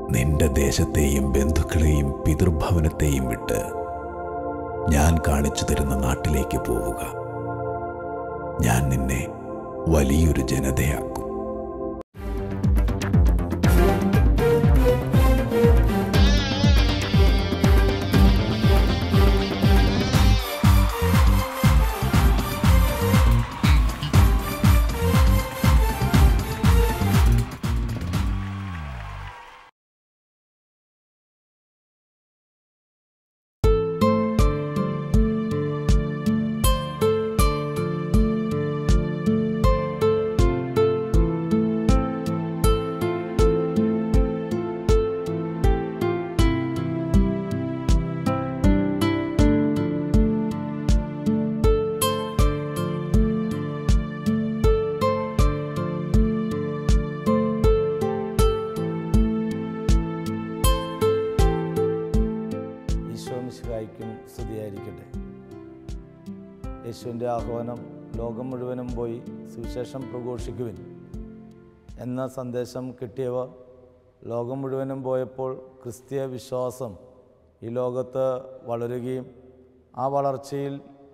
നിന്റെ ദേശത്തെയും ബന്ധുക്കളെയും പിതൃഭവനത്തെയും വിട്ട് ഞാൻ കാണിച്ചു തരുന്ന നാട്ടിലേക്ക് പോവുക ഞാൻ നിന്നെ വലിയൊരു ജനതയാക്കും ഈശോ മിശിഹായ്ക്കും സ്തുതിയായിരിക്കട്ടെ യേശുവിൻ്റെ ആഹ്വാനം ലോകം മുഴുവനും പോയി സുവിശേഷം പ്രഘോഷിക്കുവിൻ എന്ന സന്ദേശം കിട്ടിയവർ ലോകം മുഴുവനും പോയപ്പോൾ ക്രിസ്തീയ വിശ്വാസം ഈ ലോകത്ത് വളരുകയും ആ വളർച്ചയിൽ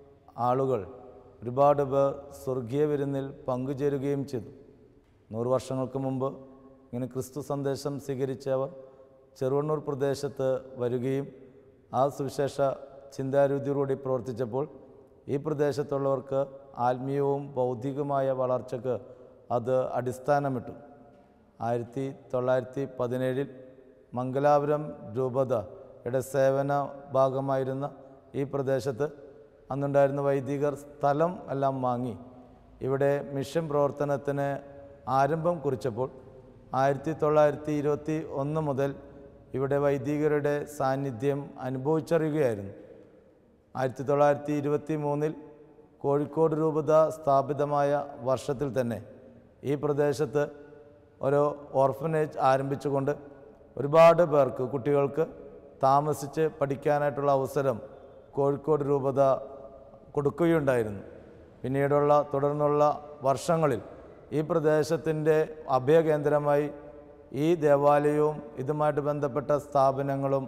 ആളുകൾ ഒരുപാട് പേർ സ്വർഗീയ വിരുന്നിൽ പങ്കുചേരുകയും ചെയ്തു നൂറ് വർഷങ്ങൾക്ക് മുമ്പ് ഇങ്ങനെ ക്രിസ്തു സന്ദേശം സ്വീകരിച്ചവർ ചെറുവണ്ണൂർ പ്രദേശത്ത് വരികയും ആ സുവിശേഷ ചിന്താരുതിയോടുകൂടി പ്രവർത്തിച്ചപ്പോൾ ഈ പ്രദേശത്തുള്ളവർക്ക് ആത്മീയവും ബൗദ്ധികമായ വളർച്ചയ്ക്ക് അത് അടിസ്ഥാനമിട്ടു ആയിരത്തി തൊള്ളായിരത്തി പതിനേഴിൽ മംഗലാപുരം രൂപതയുടെ സേവന ഭാഗമായിരുന്ന ഈ പ്രദേശത്ത് അന്നുണ്ടായിരുന്ന വൈദികർ സ്ഥലം എല്ലാം വാങ്ങി ഇവിടെ മിഷൻ പ്രവർത്തനത്തിന് ആരംഭം കുറിച്ചപ്പോൾ ആയിരത്തി തൊള്ളായിരത്തി ഇരുപത്തി ഒന്ന് മുതൽ ഇവിടെ വൈദികരുടെ സാന്നിധ്യം അനുഭവിച്ചറിയുകയായിരുന്നു ആയിരത്തി തൊള്ളായിരത്തി ഇരുപത്തി മൂന്നിൽ കോഴിക്കോട് രൂപത സ്ഥാപിതമായ വർഷത്തിൽ തന്നെ ഈ പ്രദേശത്ത് ഒരു ഓർഫനേജ് ആരംഭിച്ചുകൊണ്ട് ഒരുപാട് പേർക്ക് കുട്ടികൾക്ക് താമസിച്ച് പഠിക്കാനായിട്ടുള്ള അവസരം കോഴിക്കോട് രൂപത കൊടുക്കുകയുണ്ടായിരുന്നു പിന്നീടുള്ള തുടർന്നുള്ള വർഷങ്ങളിൽ ഈ പ്രദേശത്തിൻ്റെ അഭയകേന്ദ്രമായി ഈ ദേവാലയവും ഇതുമായിട്ട് ബന്ധപ്പെട്ട സ്ഥാപനങ്ങളും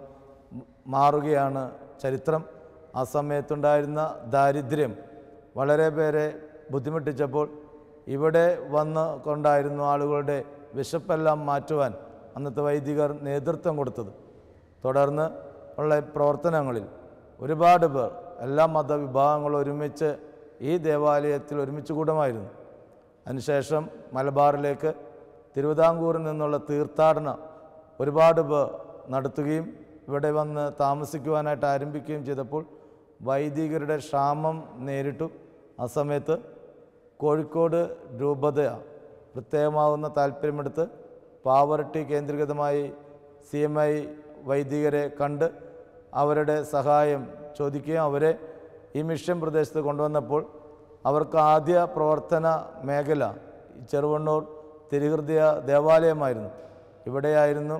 മാറുകയാണ് ചരിത്രം ആ സമയത്തുണ്ടായിരുന്ന ദാരിദ്ര്യം വളരെ പേരെ ബുദ്ധിമുട്ടിച്ചപ്പോൾ ഇവിടെ വന്ന് കൊണ്ടായിരുന്നു ആളുകളുടെ വിശപ്പെല്ലാം മാറ്റുവാൻ അന്നത്തെ വൈദികർ നേതൃത്വം കൊടുത്തത് തുടർന്ന് ഉള്ള പ്രവർത്തനങ്ങളിൽ ഒരുപാട് പേർ എല്ലാ മതവിഭാഗങ്ങളും ഒരുമിച്ച് ഈ ദേവാലയത്തിൽ ഒരുമിച്ച് കൂടുമായിരുന്നു അതിനുശേഷം മലബാറിലേക്ക് തിരുവിതാംകൂറിൽ നിന്നുള്ള തീർത്ഥാടനം ഒരുപാട് പേർ നടത്തുകയും ഇവിടെ വന്ന് താമസിക്കുവാനായിട്ട് ആരംഭിക്കുകയും ചെയ്തപ്പോൾ വൈദികരുടെ ക്ഷാമം നേരിട്ടു ആ സമയത്ത് കോഴിക്കോട് രൂപത പ്രത്യേകമാവുന്ന താല്പര്യമെടുത്ത് പാവറട്ടി കേന്ദ്രീകൃതമായി സി എം ഐ വൈദികരെ കണ്ട് അവരുടെ സഹായം ചോദിക്കുകയും അവരെ ഈ മിഷൻ പ്രദേശത്ത് കൊണ്ടുവന്നപ്പോൾ അവർക്ക് ആദ്യ പ്രവർത്തന മേഖല ഈ ചെറുവണ്ണൂർ തിരുഹൃദയ ദേവാലയമായിരുന്നു ഇവിടെയായിരുന്നു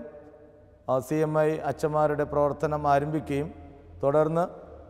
സി എം ഐ അച്ഛന്മാരുടെ പ്രവർത്തനം ആരംഭിക്കുകയും തുടർന്ന്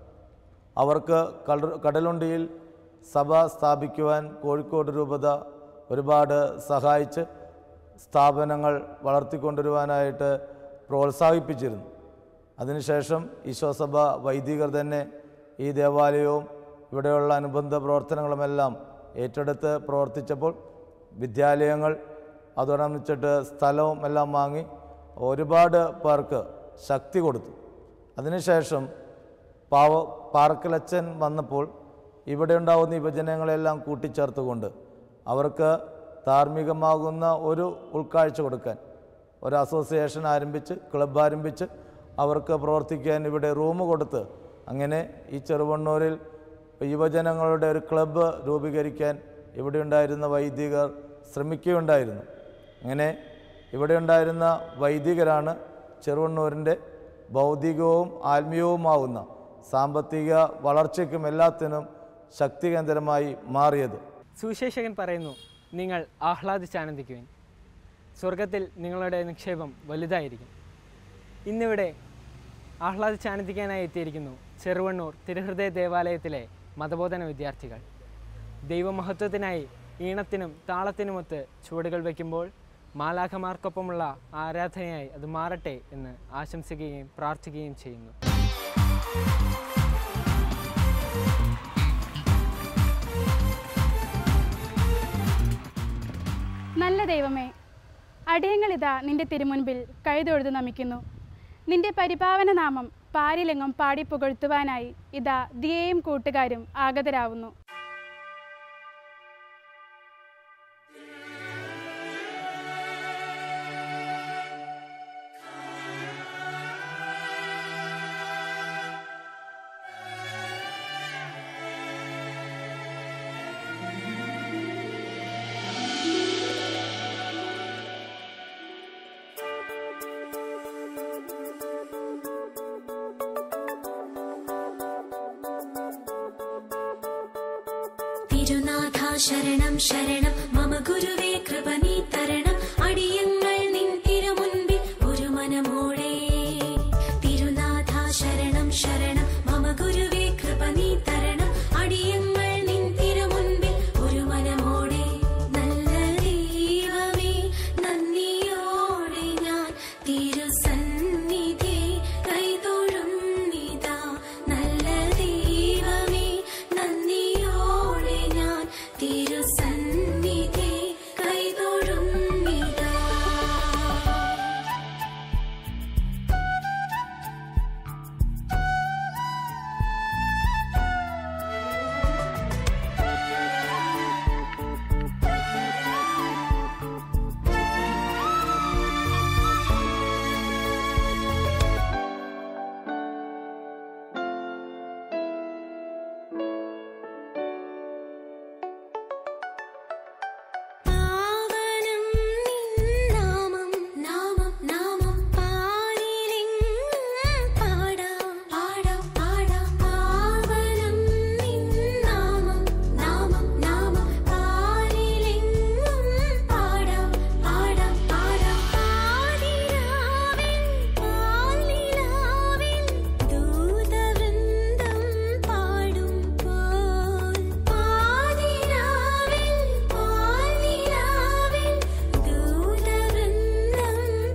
അവർക്ക് കട കടലുണ്ടിയിൽ സഭ സ്ഥാപിക്കുവാൻ കോഴിക്കോട് രൂപത ഒരുപാട് സഹായിച്ച് സ്ഥാപനങ്ങൾ വളർത്തിക്കൊണ്ടുവരുവാനായിട്ട് പ്രോത്സാഹിപ്പിച്ചിരുന്നു അതിനുശേഷം ഈശോസഭ വൈദികർ തന്നെ ഈ ദേവാലയവും ഇവിടെയുള്ള അനുബന്ധ പ്രവർത്തനങ്ങളുമെല്ലാം ഏറ്റെടുത്ത് പ്രവർത്തിച്ചപ്പോൾ വിദ്യാലയങ്ങൾ അതോടനുസരിച്ചിട്ട് സ്ഥലവും എല്ലാം വാങ്ങി ഒരുപാട് പേർക്ക് ശക്തി കൊടുത്തു അതിനുശേഷം പാവ പാർക്കലച്ചൻ വന്നപ്പോൾ ഇവിടെ ഉണ്ടാകുന്ന വിഭജനങ്ങളെല്ലാം കൂട്ടിച്ചേർത്തുകൊണ്ട് അവർക്ക് ധാർമ്മികമാകുന്ന ഒരു ഉൾക്കാഴ്ച കൊടുക്കാൻ ഒരു അസോസിയേഷൻ ആരംഭിച്ച് ക്ലബ്ബ് ആരംഭിച്ച് അവർക്ക് പ്രവർത്തിക്കാൻ ഇവിടെ റൂം കൊടുത്ത് അങ്ങനെ ഈ ചെറുവണ്ണൂരിൽ യുവജനങ്ങളുടെ ഒരു ക്ലബ്ബ് രൂപീകരിക്കാൻ ഇവിടെ ഉണ്ടായിരുന്ന വൈദികർ ശ്രമിക്കുകയുണ്ടായിരുന്നു അങ്ങനെ ഇവിടെ ഉണ്ടായിരുന്ന വൈദികരാണ് ചെറുവണ്ണൂരിൻ്റെ ഭൗതികവും ആത്മീയവുമാവുന്ന സാമ്പത്തിക വളർച്ചയ്ക്കും എല്ലാത്തിനും ശക്തി കേന്ദ്രമായി മാറിയത് സുവിശേഷകൻ പറയുന്നു നിങ്ങൾ ആഹ്ലാദിച്ചാനന്ദിക്കുവിൻ സ്വർഗത്തിൽ നിങ്ങളുടെ നിക്ഷേപം വലുതായിരിക്കും ഇന്നിവിടെ ആഹ്ലാദിച്ചാനന്ദിക്കാനായി എത്തിയിരിക്കുന്നു ചെറുവണ്ണൂർ തിരുഹൃദയ ദേവാലയത്തിലെ മതബോധന വിദ്യാർത്ഥികൾ ദൈവമഹത്വത്തിനായി ഈണത്തിനും താളത്തിനുമൊത്ത് ചുവടുകൾ വയ്ക്കുമ്പോൾ മാലാഖമാർക്കൊപ്പമുള്ള ആരാധനയായി അത് മാറട്ടെ എന്ന് ആശംസിക്കുകയും പ്രാർത്ഥിക്കുകയും ചെയ്യുന്നു നല്ല ദൈവമേ അടിയങ്ങളിതാ നിന്റെ തിരുമുൻപിൽ കൈതൊഴുതു നമിക്കുന്നു നിന്റെ പരിപാവന നാമം പാരിലെങ്ങും പാടി പുകഴ്ത്തുവാനായി ഇതാ ദിയയും കൂട്ടുകാരും ആഗതരാവുന്നു തിരുനാഥ ശരണം ശരണം മമ ഗുരുവേ കൃപ നീ തരണം അടിയങ്ങൾ നിൻ തിരുമുൻപിൽ ഒരു മനമോടെ തിരുനാഥ ശരണം ശരണം മമ ഗുരുവേ കൃപ നീ തരണം അടിയങ്ങൾ നിൻ തിരുമുൻപിൽ ഒരു മനമോടെ നല്ല ദൈവമേ നന്ദിയോടെ ഞാൻ തിരുസന്നിധി കൈതൊഴുന്നിതാ നല്ല ദൈവമേ നന്ദിയോടെ ഞാൻ തിരുസന്നിധി കൈതൊഴുന്നിതാ പാവനം നിൻ നാമം നാമം നാമം പാരിലെങ്ങും പാടാം പാടാം പാടാം പാവനം നിൻ നാമം നാമം നാമം പാരിലെങ്ങും പാടാം പാടാം പാടാം പാതിരാവിൽ പാൽനിലാവിൽ ദൂതവൃന്ദം പാടുമ്പോൾ പാതിരാവിൽ പാൽനിലാവിൽ ദൂതവൃന്ദം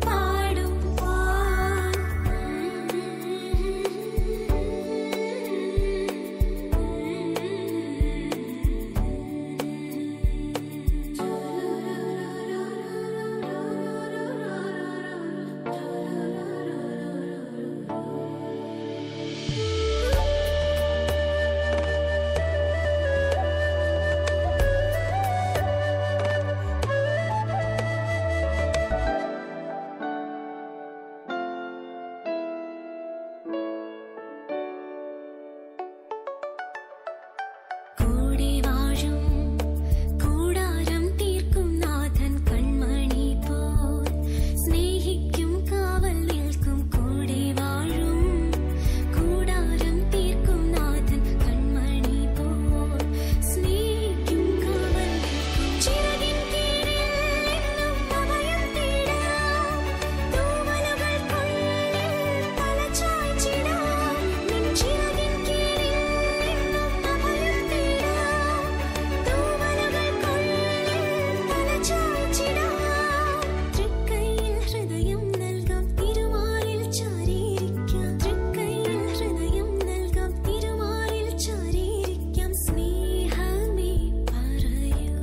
കൂടെ വാഴും കൂടാരം തീർക്കും നാഥൻ കൺമണി പോൽ സ്നേഹിക്കും കാവൽ നിൽക്കും കൂടെ വാഴും കൂടാരം തീർക്കും നാഥൻ കൺമണി പോൽ സ്നേഹിക്കും കാവൽ നിൽക്കും ചിറകിൻ കീഴിൽ എന്നും അഭയം തേടാം തൂവലുകൾക്കുള്ളിൽ തലചായ്ച്ചിടാം നിൻ ചിറകിൻ കീഴിൽ എന്നും അഭയം തേടാം തൂവലുകൾക്കുള്ളിൽ തലചായ്ച്ചിടാം തൃക്കൈയിൽ ഹൃദയം നൽകാം തിരുമാറിൽ ചാരിയിരിക്കാം തൃക്കൈയിൽ ഹൃദയം നൽകാം തിരുമാറിൽ ചാരിയിരിക്കാം സ്നേഹമേ പറയൂ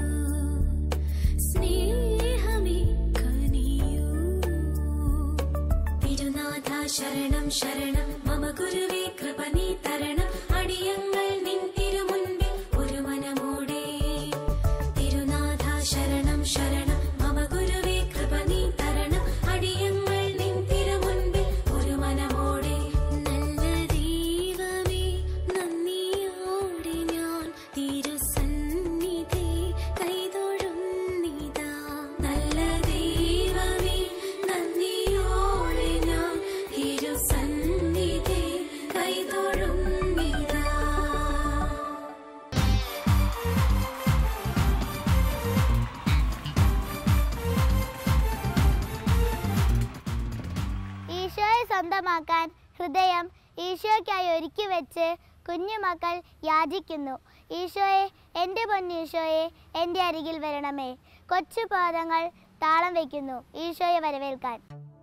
സ്നേഹമേ കനിയൂ തിരുനാഥ ശരണം ശരണം മമ ഗുരുവേ കൃപ നീ തരണം അടിയങ്ങൾ നിൻ തിരുമുൻപിൽ ഒരു മനമോടെ തിരുനാഥ ശരണം ശരണം മമ ഗുരുവേ കൃപ നീ തരണം അടിയങ്ങൾ നിൻ തിരുമുൻപിൽ ഒരു മനമോടെ നല്ല ദൈവമേ നന്ദിയോടെ ഞാൻ തിരുസന്നിധി കൈതൊഴുന്നിതാ നല്ല ദൈവമേ നന്ദിയോടെ ഞാൻ തിരുസന്നിധി കൈതൊഴുന്നിതാ ഈശോയെ സ്വന്തമാക്കാൻ ഹൃദയം ഈശോയ്ക്കായി ഒരുക്കി വെച്ച് കുഞ്ഞുമക്കൾ യാചിക്കുന്നു ഈശോയെ എൻ്റെ പൊന്നീശോയെ എൻ്റെ അരികിൽ വരണമേ കൊച്ചു പാദങ്ങൾ താളം വയ്ക്കുന്നു ഈശോയെ വരവേൽക്കാൻ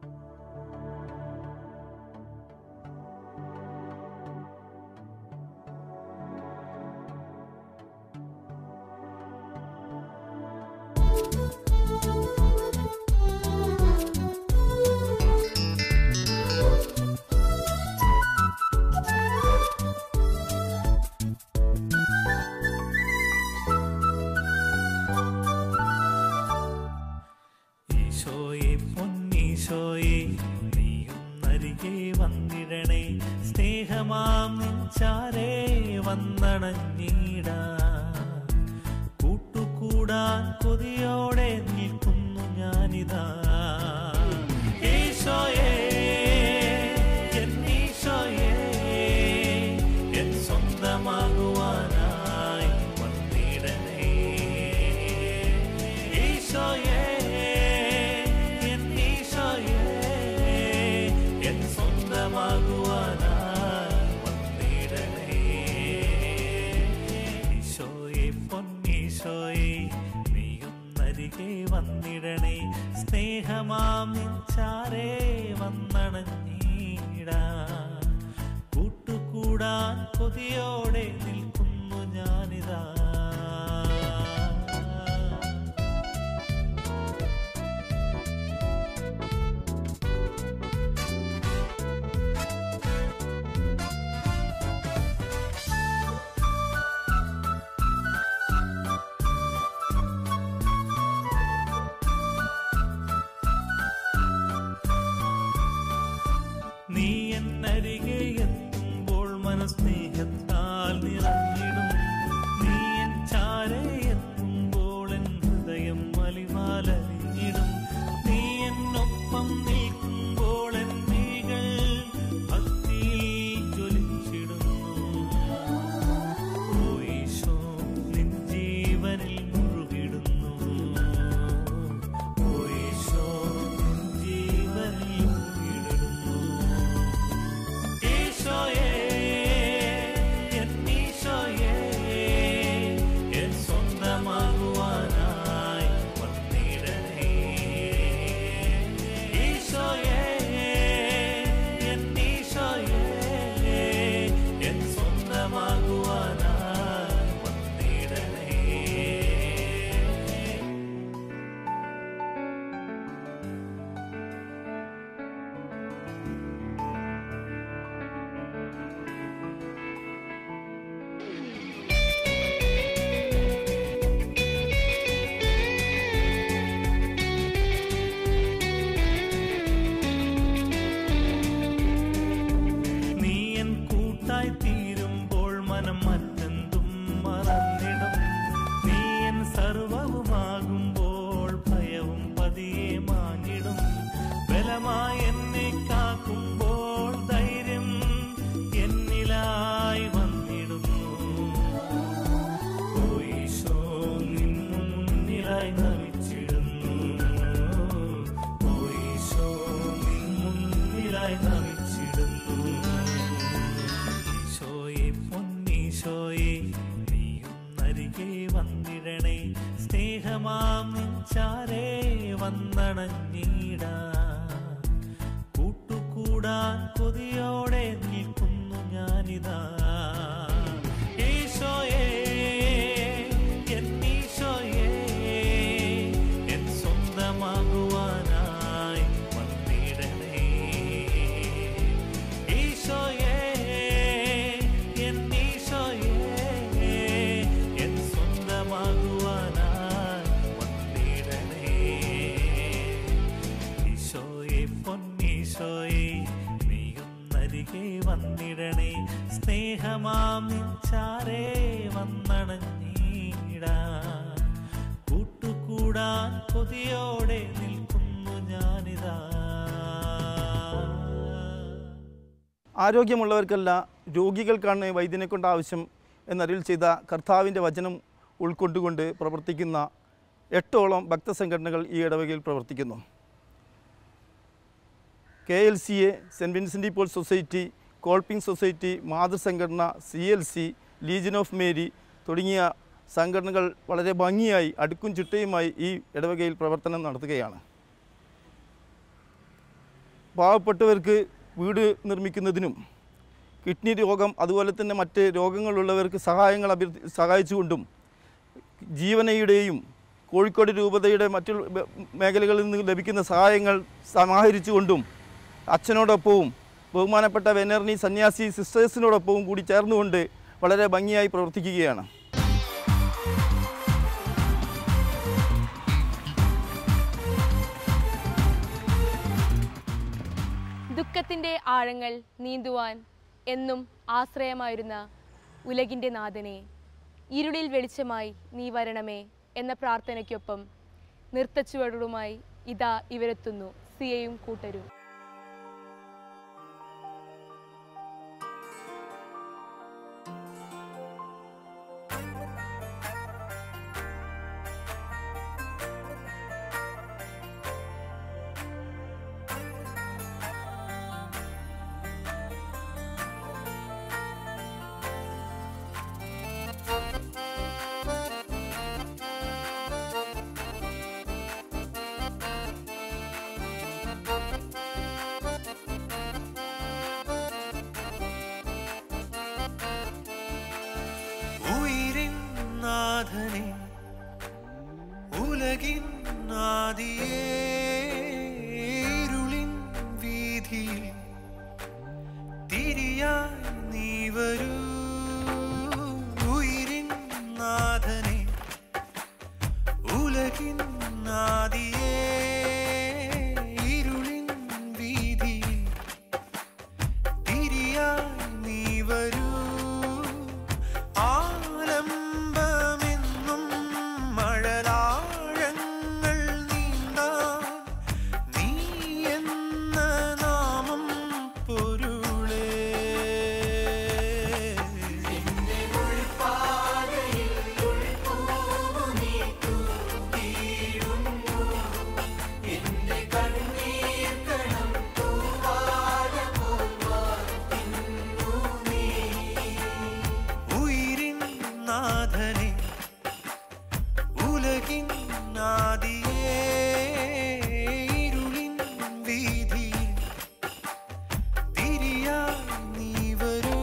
ഈശോയെ പൊന്നീശോയെ നീയും അരികെ വന്നിടണേ സ്നേഹമാം നിൻചാരേ വന്നണഞ്ഞിട കൂട്ടുകൂടാൻ കൊതിയോടെ നിൽക്കുന്നു ഞാനിതാ ഈശോയെ എൻ ഈശോയെ എൻ സ്വന്തമാകുവാനായി വന്നിടണേ ഈശോയെ എൻ ഈശോയെ എൻ സ്വന്തമാകുവാനായി വന്നിടണേ ഈശോയെ പൊന്നീശോയെ നീയും അരികെ വന്നിടണേ സ്നേഹമാം നിൻചാരേ വന്നണഞ്ഞീടാ കൂട്ടുകൂടാൻ കൊതിയോടെ നിൽക്കുന്നു ഞാനിതാ നീ എന്നരികെ എത്തുമ്പോൾ മനസ്നേഹത്താൽ നിറഞ്ഞിടും നീ എൻ ചാരെ എത്തുമ്പോൾ എൻ ഹൃദയം മലിമാലറിഞ്ഞിടും നീ എന്നൊപ്പം നിൽക്കുമ്പോൾ എൻ നീകൾ ഭക്തിയിൽ ജ്വലിച്ചിടുന്നു ഓ ഈശോ നിൻ ജീവനിൽ മുഴുകിടുന്നു ഓ ഈശോ നിൻ ജീവനിൽ മുഴുകിടുന്നു ഈശോയേ എൻ ഈശോയേ എൻ സ്വന്തമാകുവാനായി വന്നിടണേ ഈശോയേ എൻ ഈശോയേ എൻ സ്വന്തമാകുവാനായി വന്നിടണേ നീ എൻ കൂട്ടായി തീരുമ്പോൾ മനം മറ്റെന്തും മറന്നിടും നീ എൻ സർവവുമാകുമ്പോൾ ഭയവും പതിയെ മാഞ്ഞിടും ബലമായി എന്നെ കാക്കുമ്പോൾ ധൈര്യം എന്നിലായി വന്നിടുന്നു ഓ ഈശോ നിൻ മുന്നിലായി നമിച്ചിടുന്നു ഓ ഈശോ നിൻ മുന്നിലായി നമിച്ചിടുന്നു ഈശോയെ പൊന്നീശോയെ നീയും അരികെ വന്നിടണേ സ്നേഹമാം നിൻചാരേ വന്നണഞ്ഞീടാ കൂട്ടുകൂടാൻ കൊതിയോടെ നിൽക്കുന്നു ഞാനിതാ ഈശോയെ എൻ ഈശോയെ എൻ സ്വന്തമാകുവാനായി വന്നിടണേ ഈശോയെ എൻ ഈശോയെ എൻ സ്വന്തമാകുവാനായി വന്നിടണേ ഈശോയെ പൊന്നീശോയെ നീയും അരികെ വന്നിടണേ സ്നേഹമാം നിൻചാരേ വന്നണഞ്ഞീടാ കൂട്ടുകൂടാൻ കൊതിയോടെ നിൽക്കുന്നു ഞാനിതാ ആരോഗ്യമുള്ളവർക്കല്ല രോഗികൾക്കാണ് വൈദ്യനെ കൊണ്ട് ആവശ്യം എന്നറിൽ ചെയ്ത കർത്താവിൻ്റെ വചനം ഉൾക്കൊണ്ടുകൊണ്ട് പ്രവർത്തിക്കുന്ന എട്ടോളം ഭക്തസംഘടനകൾ ഈ ഇടവകയിൽ പ്രവർത്തിക്കുന്നു K L C A saint Vincent Paul society Kolping society മാതൃസംഘടന C L C legion of Mary തുടങ്ങിയ സംഘടനകൾ വളരെ ഭംഗിയായി അടുക്കും ചിട്ടയുമായി ഈ ഇടവകയിൽ പ്രവർത്തനം നടത്തുകയാണ് പാവപ്പെട്ടവർക്ക് വീട് നിർമ്മിക്കുന്നതിനും കിഡ്നി രോഗം അതുപോലെ തന്നെ മറ്റ് രോഗങ്ങളുള്ളവർക്ക് സഹായങ്ങൾ അഭ്യർത്ഥി സഹായിച്ചുകൊണ്ടും ജീവനയുടെയും കോഴിക്കോട് രൂപതയുടെ മറ്റു ബ- മേഖലകളിൽ നിന്ന് ലഭിക്കുന്ന സഹായങ്ങൾ സമാഹരിച്ചുകൊണ്ടും അച്ഛനോടൊപ്പവും ബഹുമാനപ്പെട്ട വെനർണി സന്യാസി സിസ്റ്റേഴ്സിനോടൊപ്പവും കൂടി ചേർന്നുകൊണ്ട് വളരെ ഭംഗിയായി പ്രവർത്തിക്കുകയാണ് ദുഃഖത്തിൻ്റെ ആഴങ്ങൾ നീന്തുവാൻ എന്നും ആശ്രയമായിരുന്ന ഉലകിൻ്റെ നാഥനെ ഇരുളിൽ വെളിച്ചമായി നീ വരണമേ എന്ന പ്രാർത്ഥനയ്ക്കൊപ്പം നൃത്തച്ചുവടുമായി ഇതാ ഇവരെത്തുന്നു സിയയും കൂട്ടരും ഉയിരിൻ നാഥനെ ഉലകിൻ നാദിയേ ഇരുളിൻ വീതിയിൽ തിരിയായി നീ വരൂ ഉയിരിൻ നാഥനെ ഉലകിൻ നാദിയേ ഇരുളിൻ വീതിയിൽ തിരിയായി നീ വരൂ ആലംബമെന്നും മഴലാഴങ്ങൾ നീന്താൻ നീ എന്ന നാമം പൊരുളേ ഉയിരിൻ നാഥനെ ഉലകിൻ നാദിയേ ഇരുളിൻ വീതിയിൽ തിരിയായി നീ വരൂ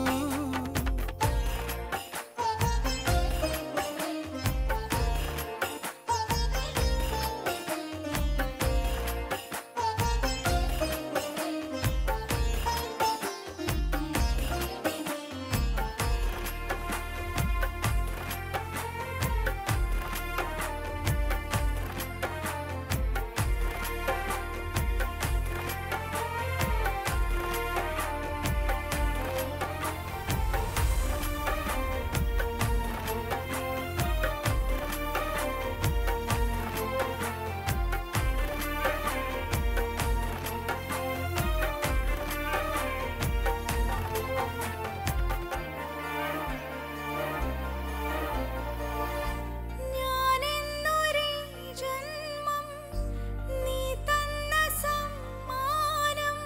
ഞാനെന്നൊരേ ജന്മം നീ തന്ന സമ്മാനം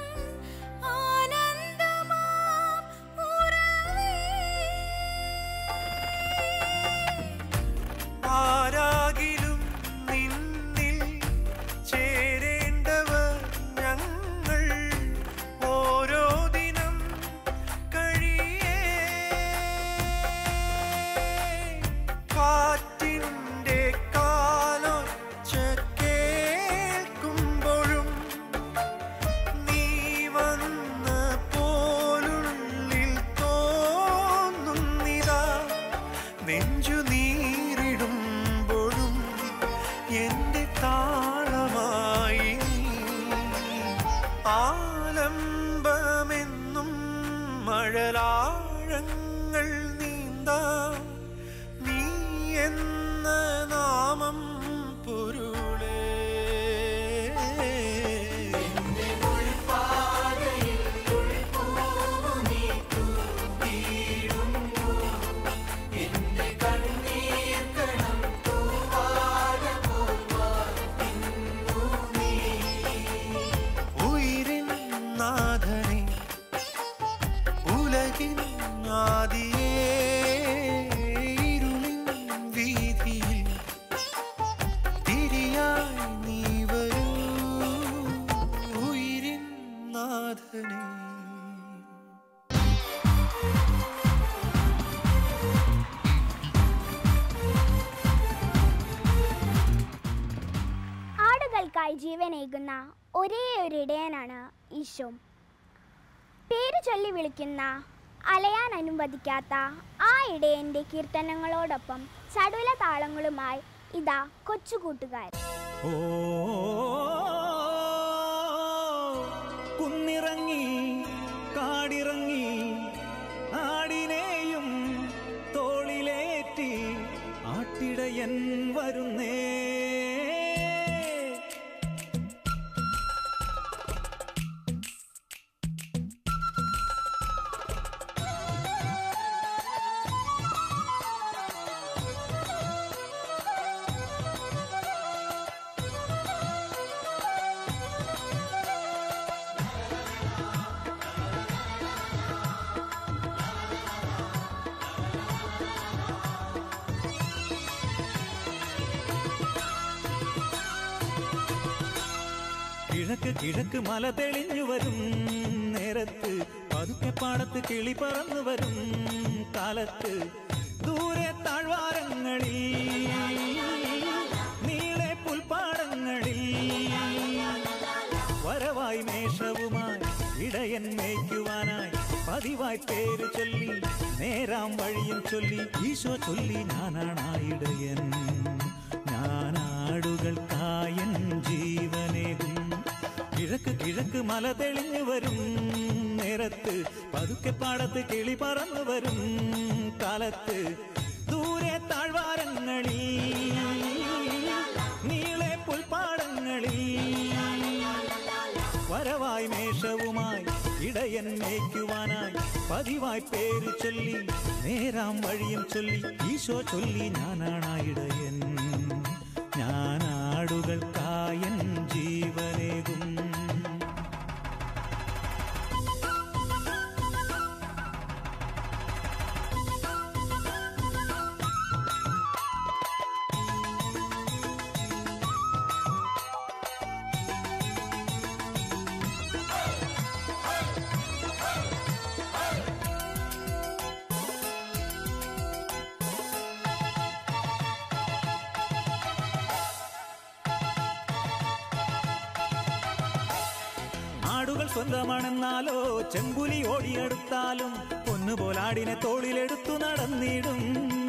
ആനന്ദമാം ഉറവേ ആരാകിലും നിന്നിൽ ചേരേണ്ടവർ ഞങ്ങൾ ഓരോ ദിനം കഴിയേ കാറ്റിൻ്റെ കാലൊച്ച കേൾക്കുമ്പോഴും നീ വന്ന പോലുള്ളിൽ തോന്നുന്നിതാ നെഞ്ചു നീരിടുമ്പോഴും എന്റെ താളമായി നീ. ആലംബമെന്നും മഴലാഴങ്ങൾ നീന്താ നീ എന്ന നാമം പൊരുളേ ഉയിരിൻ നാഥനെ ഉലകിൻ ആടുകൾക്കായി ജീവനേകുന്ന ഒരേ ഒരു ഇടയനാണ് ഈശോ പേര് ചൊല്ലി വിളിക്കുന്ന അലയാൻ അനുവദിക്കാത്ത ആ ഇടയൻ്റെ കീർത്തനങ്ങളോടൊപ്പം ചടുല താളങ്ങളുമായി ഇതാ കൊച്ചു കൂട്ടുകാർ ഓ കുന്നിറങ്ങി കാടിറങ്ങി ആടിനെയും തോളിലേറ്റി ആട്ടിടയൻ വരുന്നേ കിഴക്ക് കിഴക്ക് മല തെളിഞ്ഞു വരും നേരത്ത് പതുക്കെ പാടത്ത് കിളി പറന്നു വരും കാലത്ത് ദൂരെ താഴ്വാരങ്ങളിൽ നീളെ പുൽപ്പാടങ്ങളിൽ വരവായി മേഷവുമായി ഇടയൻ മേയ്ക്കുവാനായി പതിവായി പേര് ചൊല്ലി നേരാം വഴിയും ചൊല്ലി ഈശോ ചൊല്ലി ഞാനാണ് ആ ഇടയൻ ഞാനാടുകൾക്കായൻ ജീവനേകും കിഴക്ക് കിഴക്ക് മല തെളിഞ്ഞു വരും നേരത്ത് പതുക്കെ പാടത്ത് കിളി പറന്നു വരും കാലത്ത് ദൂരെ താഴ്വാരങ്ങളിൽ നീളെ പുൽപ്പാടങ്ങളിൽ വരവായി മേഷവുമായി ഇടയൻ മേയ്ക്കുവാനായി പതിവായി പേര് ചൊല്ലി നേരാം വഴിയും ചൊല്ലി ഈശോ ചൊല്ലി ഞാനാണ് ആ ഇടയൻ ഞാനാടുകൾക്കായൻ ജീവനേകും ആടുകൾ സ്വന്തമാണെന്നാലോ ചെമ്പുലി ഓടിയെടുത്താലും പൊന്നുപോലാടിനെ തോളിലെടുത്തു നടന്നിടും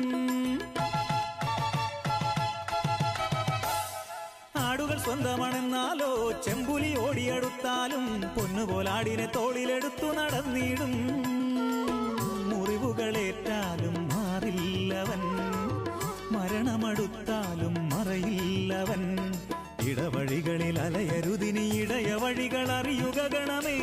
ആടുകൾ സ്വന്തമാണെന്നാലോ ചെമ്പുലി ഓടിയെടുത്താലും പൊന്നുപോലാടിനെ തോളിലെടുത്തു നടന്നിടും മുറിവുകളേറ്റാലും മാറില്ലവൻ മരണമടുത്താലും മറയില്ലവൻ ഇടവഴികളിൽ അലയരുതിനി ഇടയ വഴികൾ അറിയുക ഗണമേ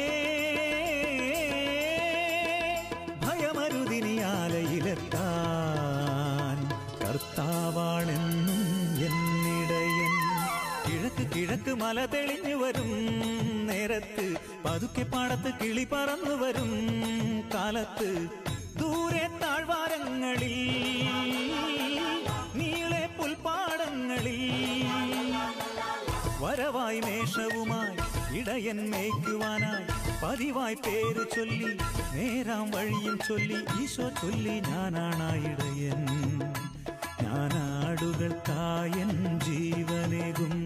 ഭയമരുതിനി ആലയിലെത്താൻ കർത്താവാണെന്നും എന്നിടയൻ കിഴക്ക് കിഴക്ക് മല തെളിഞ്ഞു വരും നേരത്ത് പതുക്കെ പാടത്ത് കിളി പറന്നു വരും കാലത്ത് ദൂരെ താഴ്വാരങ്ങളിൽ നീളെ പുൽപ്പാടങ്ങളിൽ വരവായി മേഷവുമായി ഇടയൻ മേയ്ക്കുവാനായി പതിവായി പേര് ചൊല്ലി നേരാം വഴിയും ചൊല്ലി ഈശോ ചൊല്ലി ഞാനാണ് ആ ഇടയൻ ഞാനാടുകൾക്കായൻ ജീവനേകും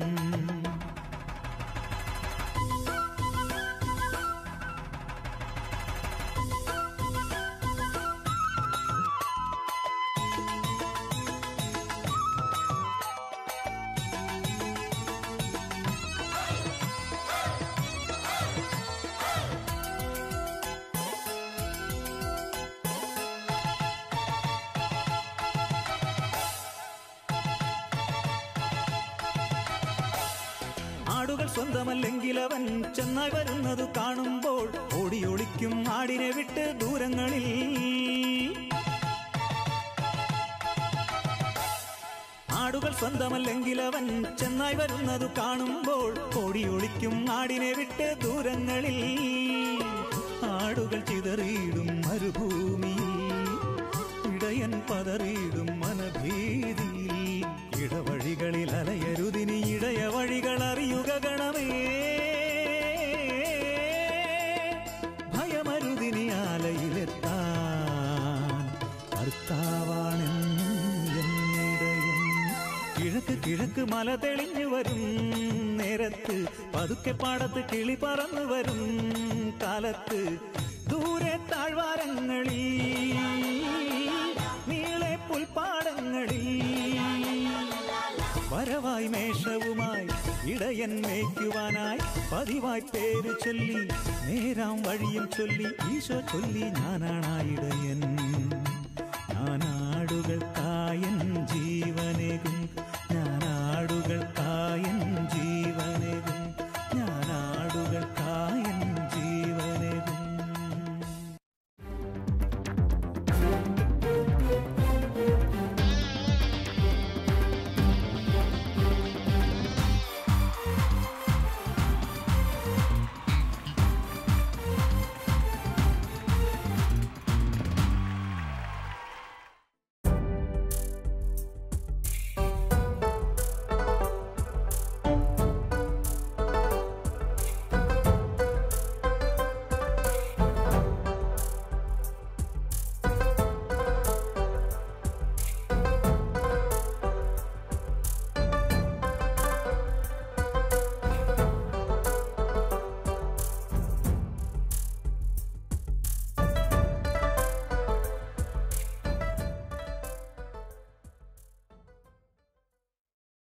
ആടുകൾ സ്വന്തമല്ലെങ്കിൽ അവൻ ചെന്നായി വരുന്നതു കാണുമ്പോൾ ഓടി ഒളിക്കും ആടിനെ വിട്ട് ദൂരങ്ങളിൽ ആടുകൾ സ്വന്തമല്ലെങ്കിൽ അവൻ ചെന്നായി വരുന്നതു കാണുമ്പോൾ ഓടി ഒളിക്കും ആടിനെ വിട്ട് ദൂരങ്ങളിൽ ആടുകൾ ചിതറിയിടും മരുഭൂമിയിൽ ഇടയൻ പതറിയിടും മനഭീതിയിൽ ഇടവഴികളിൽ അലയരുതിനി ഇടയ വഴികൾ അറിയുക ഗണമേ ഭയമരുതിനി ആലയിലെത്താൻ കർത്താവാണെന്നും എന്നിടയൻ കിഴക്ക് കിഴക്ക് കിഴക്ക് മല തെളിഞ്ഞു വരും നേരത്ത് പതുക്കെ പാടത്ത് കിളി പറന്നു വരും കാലത്ത് ദൂരെ താഴ്വാരങ്ങളിൽ നീളെ പുൽപ്പാടങ്ങളിൽ വരവായി മേഷവുമായി ഇടയൻ മേയ്ക്കുവാനായി പതിവായി പേര് ചൊല്ലി നേരാം വഴിയും ചൊല്ലി ഈശോ ചൊല്ലി ഞാനാണ് ആ ഇടയൻ ഞാനാടുകൾ കായൻ ജീവനേകും ഞാനാടുകൾ കായൻ ജീവ